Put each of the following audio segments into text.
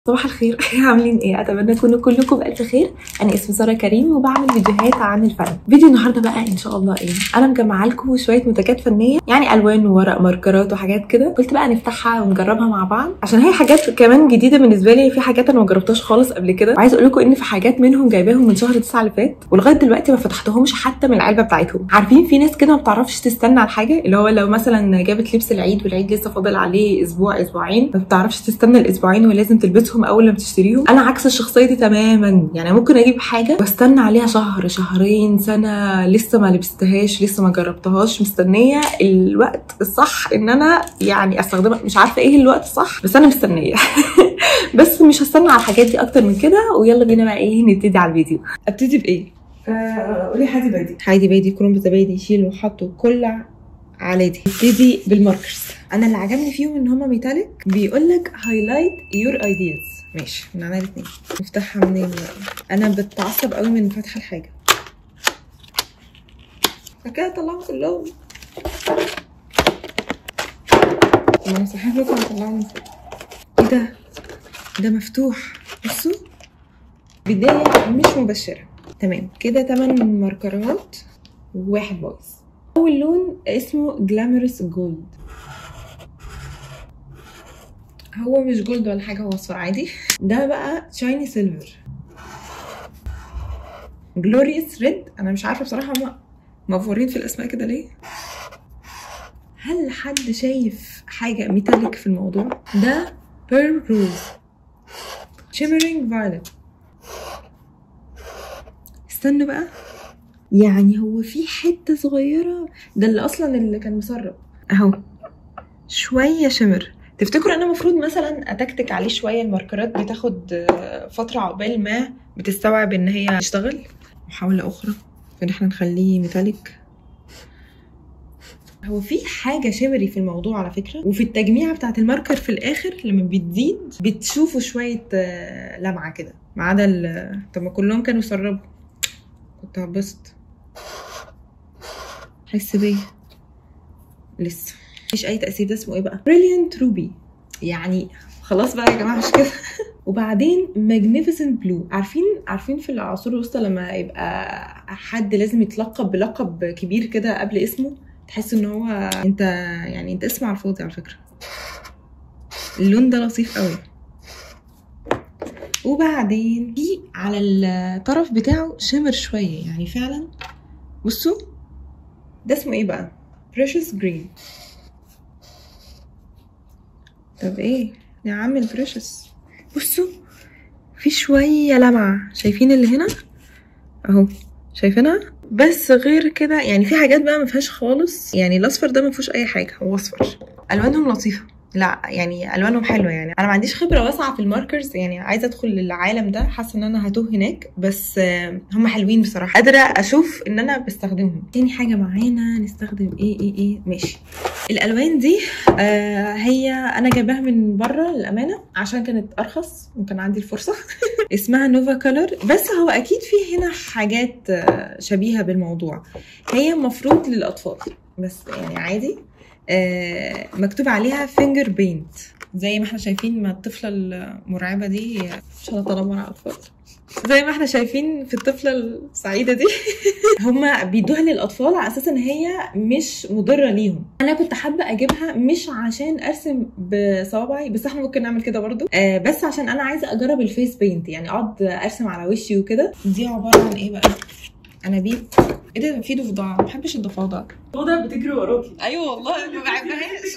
صباح الخير عاملين ايه اتمنى تكونوا كلكم بالف خير انا اسمي ساره كريم وبعمل فيديوهات عن الفن فيديو النهارده بقى ان شاء الله ايه انا مجمعه لكم شويه منتجات فنيه يعني الوان وورق ماركرات وحاجات كده قلت بقى نفتحها ونجربها مع بعض عشان هي حاجات كمان جديده بالنسبه لي في حاجات انا ما جربتهاش خالص قبل كده وعايزه اقول لكم ان في حاجات منهم جايباهم من شهر 9 اللي فات ولغايه دلوقتي ما فتحتهمش حتى من العلبه بتاعتهم عارفين في ناس كده ما بتعرفش تستنى على الحاجه اللي هو لو مثلا جابت لبس العيد والعيد لسه فاضل عليه اسبوع اسبوعين ما بتعرفش تستنى الاسبوعين ولازم تلبسهم اول لما تشتريهم انا عكس الشخصيه دي تماما يعني ممكن اجيب حاجه واستنى عليها شهر شهرين سنه لسه ما لبستهاش لسه ما جربتهاش مستنيه الوقت الصح ان انا يعني استخدمها مش عارفه ايه الوقت الصح بس انا مستنيه بس مش هستنى على الحاجات دي اكتر من كده ويلا بينا بقى ايه نبتدي على الفيديو ابتدي بايه قولي حادي بادي حيدي بادي كروم زبادي شيل وحط وكل على دي ابتدي بالماركرز انا اللي عجبني فيهم ان هما ميتاليك بيقول لك هايلايت يور ايدياز ماشي من على الاثنين نفتحها منين بقى انا بتعصب قوي من فتح الحاجه كده طلعهم كلهم انا صحيح لكم هطلعهم من فوق ايه ده ده مفتوح بصوا بدايه مش مبشره تمام كده تمن ماركرات وواحد بايظ اول لون اسمه جلامرس جولد هو مش جولد ولا حاجه هو اصفر عادي ده بقى شايني سيلفر جلوريوس ريد انا مش عارفه بصراحه هما مفورين في الاسماء كده ليه هل حد شايف حاجه ميتاليك في الموضوع ده بيرل روز شيمرينج فايلت استنوا بقى يعني هو في حته صغيره ده اللي اصلا اللي كان مسرب اهو شويه شمر تفتكروا انا المفروض مثلا اتكتك عليه شويه الماركرات بتاخد فتره عقبال ما بتستوعب ان هي تشتغل محاوله اخرى ان احنا نخليه ميتاليك هو في حاجه شمري في الموضوع على فكره وفي التجميعه بتاعه الماركر في الاخر لما بتزيد بتشوفوا شويه لمعه كده ما عدا طب ما كلهم كانوا سربوا كنت هبسط حس بيا لسه مفيش اي تاثير ده اسمه ايه بقى بريليانت روبي يعني خلاص بقى يا جماعه مش كده وبعدين ماجنيفيسنت بلو عارفين عارفين في العصور الوسطى لما يبقى حد لازم يتلقب بلقب كبير كده قبل اسمه تحس ان هو انت يعني انت اسم على الفاضي على فكره اللون ده لطيف قوي وبعدين في على الطرف بتاعه شمر شويه يعني فعلا بصوا ده اسمه ايه بقى بريشس جرين طب ايه يا عم البريشس بصوا في شويه لمعه شايفين اللي هنا اهو شايفينها بس غير كده يعني في حاجات بقى ما فيهاش خالص يعني الاصفر ده ما فيهوش اي حاجه هو اصفر الوانهم لطيفه لا يعني الوانهم حلوه يعني انا ما عنديش خبره واسعه في الماركرز يعني عايزه ادخل العالم ده حاسه ان انا هتوه هناك بس هم حلوين بصراحه قادره اشوف ان انا بستخدمهم تاني حاجه معانا نستخدم ايه ايه ايه ماشي الالوان دي آه هي انا جايباها من بره للامانه عشان كانت ارخص وكان عندي الفرصه اسمها نوفا كولر بس هو اكيد في هنا حاجات شبيهه بالموضوع هي مفروض للاطفال بس يعني عادي آه مكتوب عليها فينجر بينت زي ما احنا شايفين ما الطفله المرعبه دي مش هنتنمر على الاطفال زي ما احنا شايفين في الطفله السعيده دي هما بيدوها للاطفال على اساس ان هي مش مضره ليهم انا كنت حابه اجيبها مش عشان ارسم بصوابعي بس احنا ممكن نعمل كده برضو آه بس عشان انا عايزه اجرب الفيس بينت يعني اقعد ارسم على وشي وكده دي عباره عن ايه بقى انابيب ايه ده في ضفدع ما بحبش الضفادع ضفدع بتجري وراكي ايوه والله ما بحبهاش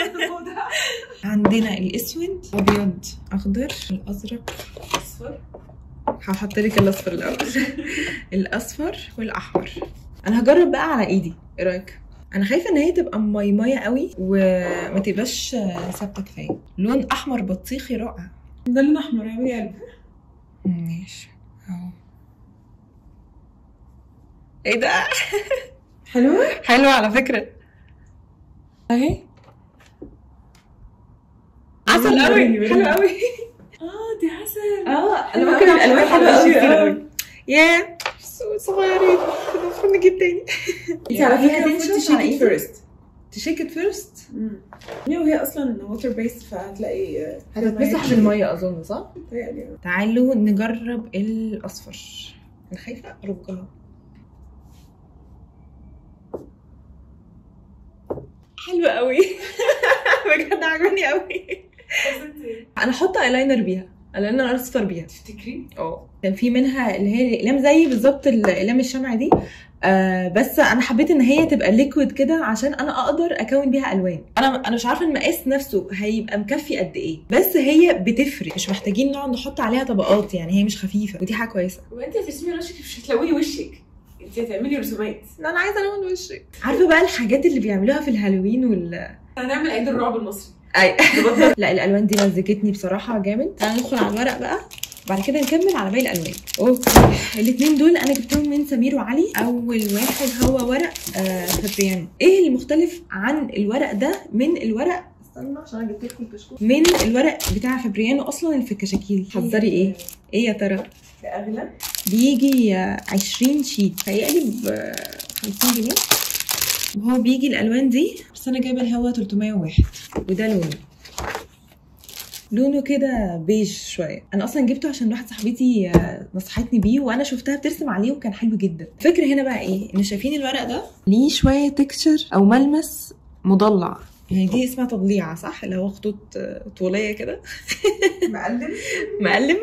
عندنا الاسود ابيض اخضر الازرق اصفر هحط لك الاصفر الاول الاصفر والاحمر انا هجرب بقى على ايدي ايه رايك انا خايفه ان هي تبقى ميميه قوي وما تبقاش ثابته كفايه لون احمر بطيخي رائع ده لون احمر يا قلب ماشي اهو ايه ده حلوه حلوه على فكره اهي عسل قوي حلو قوي اه دي عسل اه انا ممكن الالوان حلوه قوي يا صغيرين المفروض نجيب تاني انت على فكره المفروض تشيكي فيرست تشيك ات فيرست وهي اصلا ووتر بيست فهتلاقي هتتمسح بالميه اظن صح تهيألي. تعالوا نجرب الاصفر انا خايفه ارجها حلوه قوي بجد عجباني قوي انا احط ايلاينر بيها ايلاينر اصفر بيها تفتكري؟ اه كان في منها اللي هي الاقلام زي بالظبط الاقلام الشمع دي آه بس انا حبيت ان هي تبقى ليكويد كده عشان انا اقدر اكون بيها الوان انا انا مش عارفه المقاس نفسه هيبقى مكفي قد ايه بس هي بتفرق مش محتاجين نقعد نحط عليها طبقات يعني هي مش خفيفه ودي حاجه كويسه وانت هترسمي وشك مش هتلوني وشك انت هتعملي رسومات لا انا عايزه الون وشك عارفه بقى الحاجات اللي بيعملوها في الهالوين وال هنعمل عيد الرعب المصري اي لا الالوان دي مزجتني بصراحه جامد تعالى ندخل على الورق بقى بعد كده نكمل على باقي الالوان اوكي الاثنين دول انا جبتهم من سمير وعلي اول واحد هو ورق آه فابريان ايه المختلف عن الورق ده من الورق استنى عشان انا جبت لكم الكشكول من الورق بتاع فابريانو اصلا اللي في الكشاكيل حذري ايه ايه يا ترى ده اغلى بيجي آه، 20 شيت تهيألي ب 50 جنيه وهو بيجي الالوان دي بس انا جايبه الهوا 301 وده لونه لونه كده بيج شويه انا اصلا جبته عشان واحده صاحبتي آه، نصحتني بيه وانا شفتها بترسم عليه وكان حلو جدا الفكره هنا بقى ايه ان شايفين الورق ده ليه شويه تكشر او ملمس مضلع يعني دي اسمها تضليعه صح اللي هو خطوط آه، طوليه كده معلم مقلم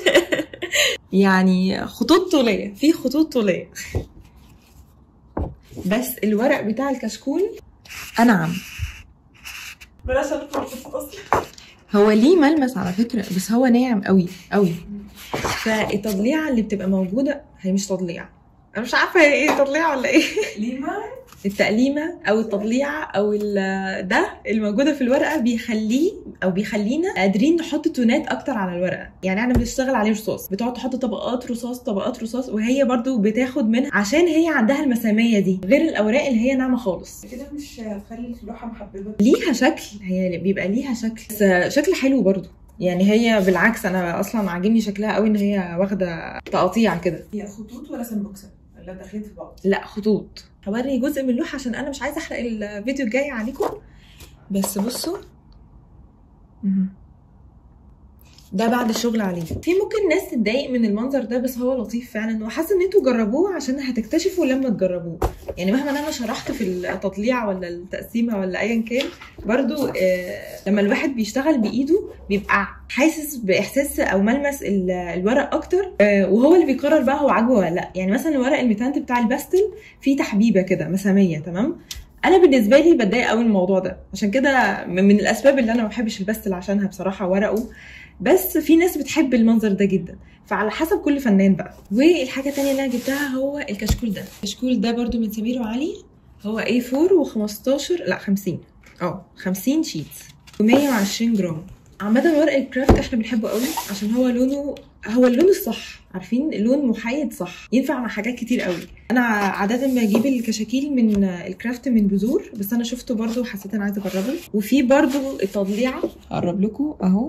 يعني خطوط طولية في خطوط طولية بس الورق بتاع الكشكول أنعم بلاش ادخل في التفاصيل هو ليه ملمس على فكرة بس هو ناعم قوي قوي فالتضليعة اللي بتبقى موجودة هي مش تضليعة أنا مش عارفة هي ايه تضليعة ولا ايه ليما التقليمة أو التضليعة أو ال- ده الموجودة في الورقة بيخليه أو بيخلينا قادرين نحط تونات أكتر على الورقة يعني احنا بنشتغل عليه رصاص بتقعد تحط طبقات رصاص طبقات رصاص وهي برضو بتاخد منها عشان هي عندها المسامية دي غير الأوراق اللي هي ناعمة خالص كده مش هتخلي اللوحه محببه ليها شكل هي بيبقى ليها شكل بس شكل حلو برضو يعني هي بالعكس انا اصلا عاجبني شكلها قوي ان هي واخده تقاطيع كده هي خطوط ولا سمبوكسه ولا داخلين في بعض لا خطوط هوري جزء من اللوحه عشان انا مش عايزه احرق الفيديو الجاي عليكم بس بصوا مهم. ده بعد الشغل عليه في ممكن ناس تتضايق من المنظر ده بس هو لطيف فعلا وحاسه ان انتوا جربوه عشان هتكتشفوا لما تجربوه يعني مهما انا شرحت في التطليع ولا التقسيمه ولا ايا كان برضو آه لما الواحد بيشتغل بايده بيبقى حاسس باحساس او ملمس ال- الورق اكتر آه وهو اللي بيقرر بقى هو عاجبه ولا لا يعني مثلا الورق الميتانت بتاع الباستل فيه تحبيبه كده مساميه تمام انا بالنسبه لي بتضايق قوي من الموضوع ده عشان كده من من الاسباب اللي انا ما بحبش الباستل عشانها بصراحه ورقه بس في ناس بتحب المنظر ده جدا فعلى حسب كل فنان بقى والحاجه التانية اللي انا جبتها هو الكشكول ده الكشكول ده برضو من سمير وعلي هو A4 و15 لا 50 اه 50 شيت و120 جرام عامة ورق الكرافت احنا بنحبه قوي عشان هو لونه هو اللون الصح عارفين لون محايد صح ينفع مع حاجات كتير قوي انا عادة بجيب الكشاكيل من الكرافت من بذور بس انا شفته برضو وحسيت انا عايزة اجربه وفي برضو التضليعة هقرب لكم اهو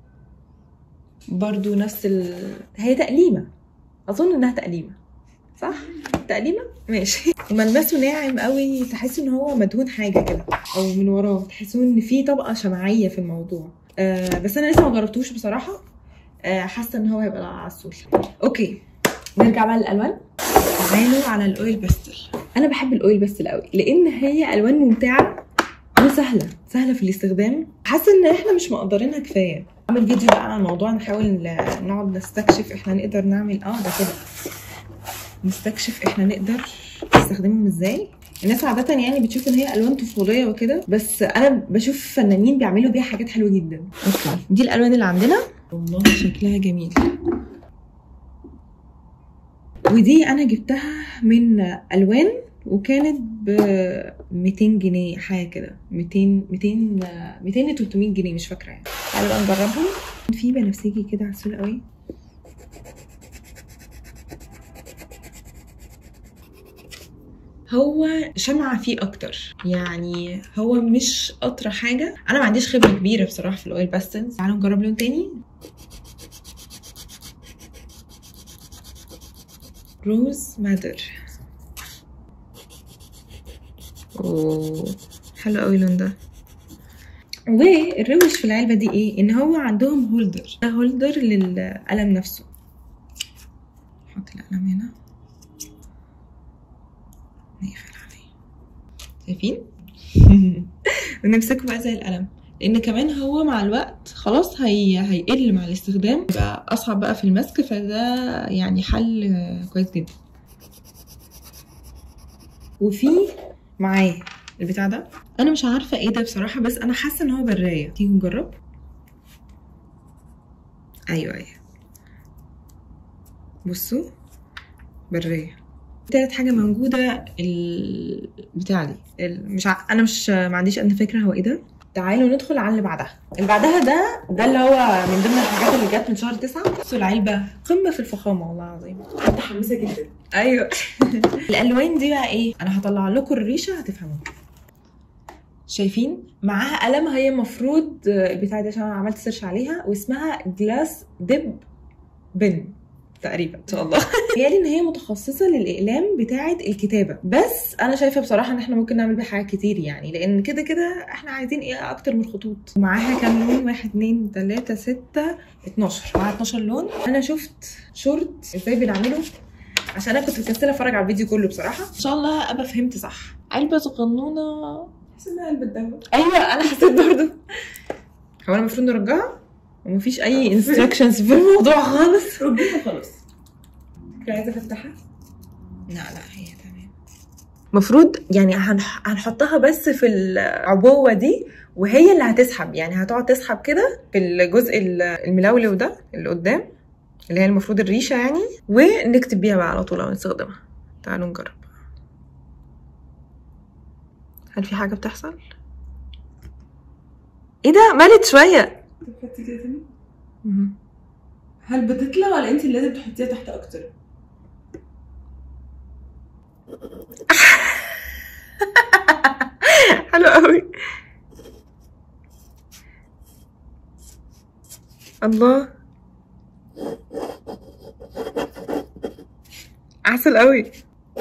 برضو نفس ال... هي تقليمة اظن انها تقليمة صح تقليمة ماشي وملمسه ناعم قوي تحس ان هو مدهون حاجة كده او من وراه تحسوا ان في طبقة شمعية في الموضوع آه بس انا لسه ما جربتوش بصراحة آه حاسة ان هو هيبقى عسول اوكي نرجع بقى للالوان تعالوا على الاويل باستل انا بحب الاويل باستل قوي لان هي الوان ممتعه وسهله سهله في الاستخدام حاسه ان احنا مش مقدرينها كفايه اعمل فيديو بقى عن الموضوع نحاول ن- نقعد نستكشف احنا نقدر نعمل اه ده كده نستكشف احنا نقدر نستخدمهم ازاي الناس عادة يعني بتشوف ان هي الوان طفولية وكده بس انا بشوف فنانين بيعملوا بيها حاجات حلوة جدا اوكي دي الالوان اللي عندنا والله شكلها جميل ودي انا جبتها من الوان وكانت ب 200 جنيه حاجه كده 200 200 200 ل 300 جنيه مش فاكره يعني تعالوا بقى نجربهم في بنفسجي كده عسول قوي هو شمعة فيه اكتر يعني هو مش اطرى حاجه انا ما عنديش خبره كبيره بصراحه في الاويل باستنز تعالوا نجرب لون تاني روز مادر اوه حلو قوي اللون ده والروش في العلبه دي ايه ان هو عندهم هولدر ده هولدر للقلم نفسه نحط القلم هنا نقفل عليه شايفين ونمسكه بقى زي القلم لان كمان هو مع الوقت خلاص هي هيقل مع الاستخدام يبقى اصعب بقى في المسك فده يعني حل كويس جدا وفي معاه البتاع ده انا مش عارفه ايه ده بصراحه بس انا حاسه ان هو برايه تيجي نجرب ايوه ايوه بصوا برايه تالت حاجه موجوده البتاع دي ال- مش ع... انا مش ما عنديش ادنى فكره هو ايه ده تعالوا ندخل على اللي بعدها اللي بعدها ده ده اللي هو من ضمن الحاجات اللي جت من شهر تسعة بصوا العلبه قمه في الفخامه والله العظيم متحمسه جدا ايوه الالوان دي بقى ايه انا هطلع لكم الريشه هتفهموا شايفين معاها قلم هي المفروض البتاعه دي عشان انا عملت سيرش عليها واسمها جلاس ديب بن تقريبا ان شاء الله هي ان هي متخصصه للاقلام بتاعه الكتابه بس انا شايفه بصراحه ان احنا ممكن نعمل بيها حاجات كتير يعني لان كده كده احنا عايزين ايه اكتر من خطوط ومعاها كام لون واحد اتنين تلاته سته 12 معاها 12 لون انا شفت شورت ازاي بنعمله عشان انا كنت مكسله اتفرج على الفيديو كله بصراحه ان شاء الله ابقى فهمت صح علبه صغنونه حاسه انها قلب الدواء ايوه انا حسيت برضه هو انا المفروض نرجعها ومفيش اي انستراكشنز في الموضوع خالص رجيها خلاص كنت عايزه افتحها لا لا هي تمام المفروض يعني هنح... هنحطها بس في العبوه دي وهي اللي هتسحب يعني هتقعد تسحب كده في الجزء ال- الملولو ده اللي قدام اللي هي المفروض الريشه يعني ونكتب بيها بقى على طول او نستخدمها تعالوا نجرب هل في حاجه بتحصل ايه ده ملت شويه تحطي كده تاني هل بتطلع ولا انت اللي لازم تحطيها تحت اكتر حلو قوي الله عسل قوي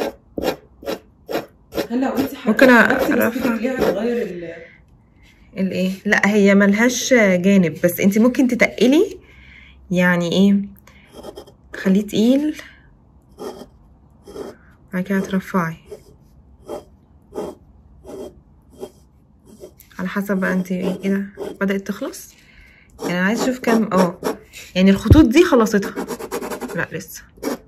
هل لو انت ممكن حركتي بس أرفع. كده ليها هتغير ال الايه لا هي ملهاش جانب بس انت ممكن تتقلي يعني ايه خليه تقيل بعد كده ترفعي على حسب بقى انت ايه ايه ده بدأت تخلص يعني انا عايز اشوف كام اه يعني الخطوط دي خلصتها لا لسه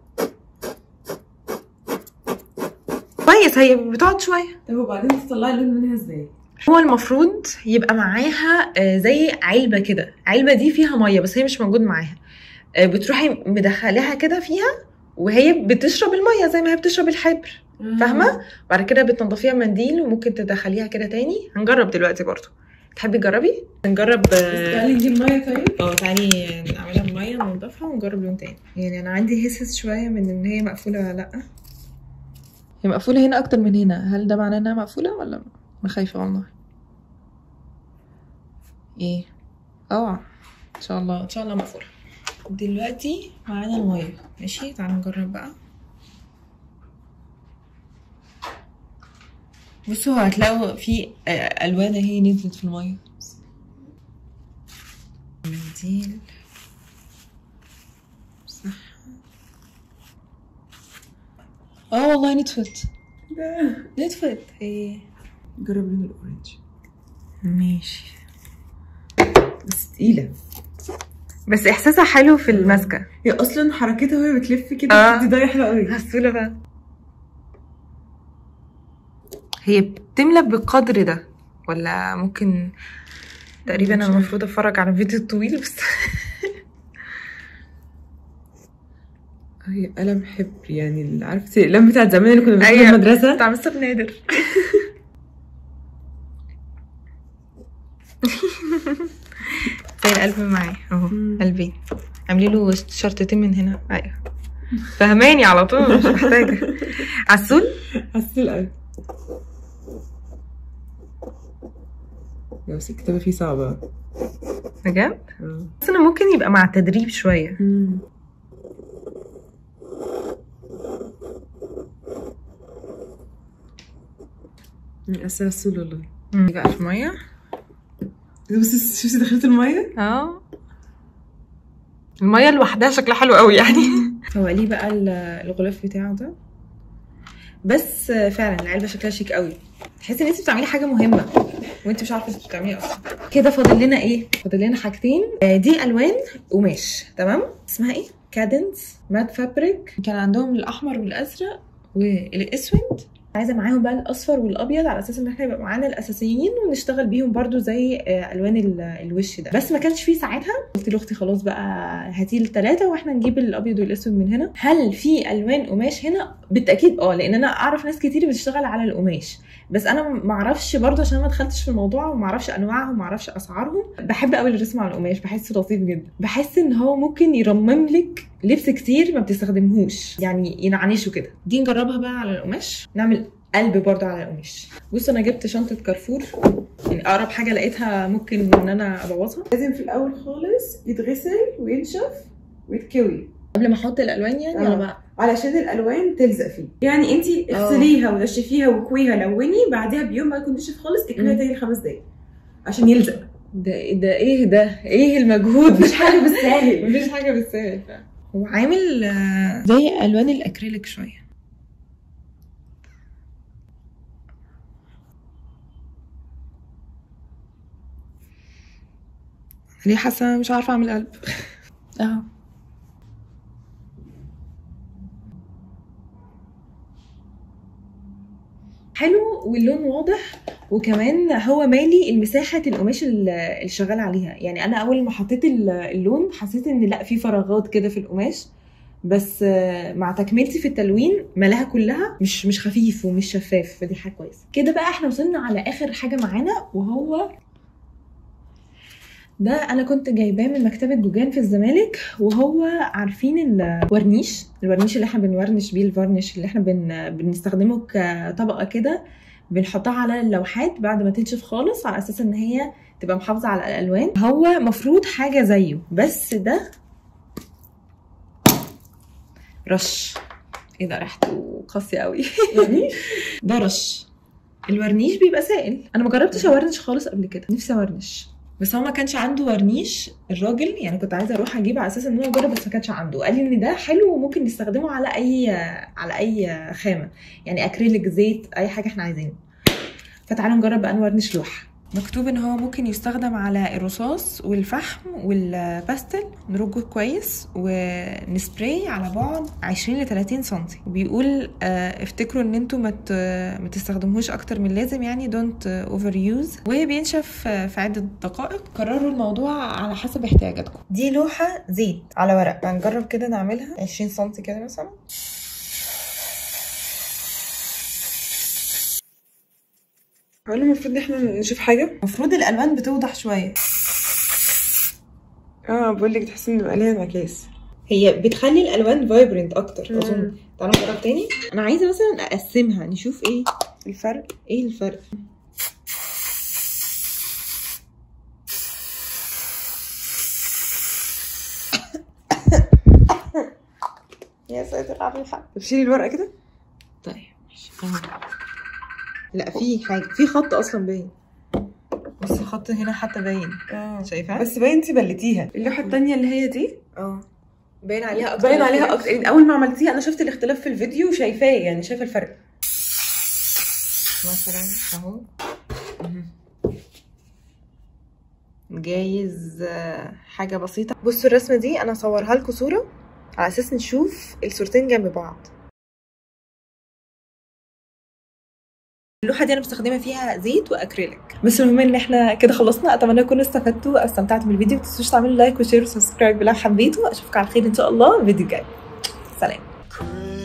كويس هي بتقعد شويه طب وبعدين تطلعي اللون منها ازاي؟ هو المفروض يبقى معاها آه، زي علبه كده علبه دي فيها ميه بس هي مش موجود معاها آه، بتروحي مدخلاها كده فيها وهي بتشرب الميه زي ما هي بتشرب الحبر فاهمه بعد كده بتنضفيها بمنديل وممكن تدخليها كده تاني هنجرب دلوقتي برضو تحبي تجربي نجرب بس اه تعالي نجيب ميه طيب آه، تعالي نعملها بميه ننضفها ونجرب لون تاني يعني انا عندي هسس شويه من ان هي مقفوله ولا لا هي مقفوله هنا اكتر من هنا هل ده معناه انها مقفوله ولا انا خايفه والله ايه اه ان شاء الله ان شاء الله مقفوله دلوقتي معانا الميه ماشي تعالوا نجرب بقى بصوا هتلاقوا في آه، الوان اهي نزلت في الميه منديل صح اه والله نطفت ده نطفت ايه جرب لون الاورنج ماشي بس تقيله بس احساسها حلو في المسكه هي اصلا حركتها وهي بتلف كده آه. دي ضايعه حلوه قوي هسولة بقى هي بتملى بالقدر ده ولا ممكن تقريبا مش انا عارفة. المفروض اتفرج على فيديو طويل بس هي قلم حبر يعني اللي عرفتي الاقلام بتاعت زمان اللي كنا بناخدها أيوة. المدرسه بتاع مستر نادر زي القلب معايا اهو مم. قلبين عاملي له شرطتين من هنا ايوه فهماني على طول مش محتاجه عسول حسيت القلب بس الكتابة فيه صعبة بجد اه بس انا ممكن يبقى مع التدريب شويه مم. أساسل والله دي بقى في ميه بس شفتي دخلت الميه اه الميه لوحدها شكلها حلو قوي يعني هو ليه بقى ال- الغلاف بتاعه ده بس فعلا العلبه شكلها شيك قوي تحسي ان انت بتعملي حاجه مهمه وانت مش عارفه انت بتعملي اصلا كده فاضل لنا ايه فاضل لنا حاجتين آه، دي الوان قماش تمام اسمها ايه كادنس مات فابريك كان عندهم الاحمر والازرق والاسود عايزه معاهم بقى الاصفر والابيض على اساس ان احنا يبقى معانا الاساسيين ونشتغل بيهم برضو زي آه، الوان ال- الوش ده بس ما كانش فيه ساعتها قلت لاختي خلاص بقى هاتي الثلاثه واحنا نجيب الابيض والاسود من هنا هل في الوان قماش هنا بالتاكيد اه لان انا اعرف ناس كتير بتشتغل على القماش بس انا ما اعرفش برضه عشان ما دخلتش في الموضوع وما اعرفش انواعهم وما اعرفش اسعارهم بحب قوي الرسم على القماش بحسه لطيف جدا بحس ان هو ممكن يرمم لك لبس كتير ما بتستخدمهوش يعني ينعنشه كده دي نجربها بقى على القماش نعمل قلب برضه على القماش بص انا جبت شنطه كارفور يعني اقرب حاجه لقيتها ممكن ان انا ابوظها لازم في الاول خالص يتغسل وينشف ويتكوي قبل ما احط الالوان يعني آه. ولا بقى علشان الالوان تلزق فيه يعني انت اغسليها ونشفيها وكويها لوني بعدها بيوم ما يكون نشف خالص اكويها مم. تاني خمس دقايق عشان يلزق ده ده ايه ده ايه المجهود مفيش حاجه بالساهل مفيش حاجه بالسهل فعلا هو عامل آه، زي الوان الاكريليك شويه ليه حاسه مش عارفه اعمل قلب اهو حلو واللون واضح وكمان هو مالي المساحه القماش ال- اللي شغال عليها يعني انا اول ما حطيت ال- اللون حسيت ان لا في فراغات كده في القماش بس آه، مع تكملتي في التلوين ملاها كلها مش مش خفيف ومش شفاف فدي حاجه كويسه كده بقى احنا وصلنا على اخر حاجه معانا وهو ده انا كنت جايباه من مكتبه جوجان في الزمالك وهو عارفين الورنيش الورنيش اللي احنا بنورنش بيه الفارنش اللي احنا بن بنستخدمه كطبقه كده بنحطها على اللوحات بعد ما تنشف خالص على اساس ان هي تبقى محافظه على الالوان هو مفروض حاجه زيه بس ده رش ايه ده ريحته قاسيه قوي يعني ده رش الورنيش بيبقى سائل انا ما جربتش اورنش خالص قبل كده نفسي اورنش بس هو ما كانش عنده ورنيش الراجل يعني كنت عايزه اروح اجيب على اساس ان هو اجرب بس ما كانش عنده قال لي ان ده حلو وممكن نستخدمه على اي على اي خامه يعني اكريليك زيت اي حاجه احنا عايزينه فتعالوا نجرب بقى نورنش لوحه مكتوب ان هو ممكن يستخدم على الرصاص والفحم والباستل نرجه كويس ونسبراي على بعد 20 ل 30 سم وبيقول آه، افتكروا ان انتوا ما ت- ما تستخدموش اكتر من لازم يعني دونت اوفر يوز وبينشف آه، في عده دقائق قرروا الموضوع على حسب احتياجاتكم دي لوحه زيت على ورق هنجرب كده نعملها 20 سم كده مثلا هو المفروض ان احنا نشوف حاجه المفروض الالوان بتوضح شويه اه بقول لك تحسي ان بيبقى ليها انعكاس هي بتخلي الالوان فايبرنت اكتر مم. اظن تعالوا نجرب تاني انا عايزه مثلا اقسمها نشوف ايه الفرق ايه الفرق يا ساتر على الحق طب شيلي الورقه كده طيب ماشي أهو. لا في حاجه في خط اصلا باين بس الخط هنا حتى باين اه شايفاه بس باين انت بلتيها اللوحه التانية اللي هي دي اه باين عليها اكتر باين عليها اكتر يعني اول ما عملتيها انا شفت الاختلاف في الفيديو وشايفاه يعني شايفه الفرق مثلا اهو مهم. جايز آه، حاجة بسيطة بصوا الرسمة دي أنا صورها لكم صورة على أساس نشوف الصورتين جنب بعض اللوحة دي أنا مستخدمة فيها زيت وأكريليك بس المهم إن إحنا كده خلصنا أتمنى تكونوا استفدتوا أو استمتعتوا بالفيديو متنسوش تعملوا لايك وشير وسبسكرايب لو حبيتوا أشوفكم على خير إن شاء الله فيديو جاي سلام Crazy.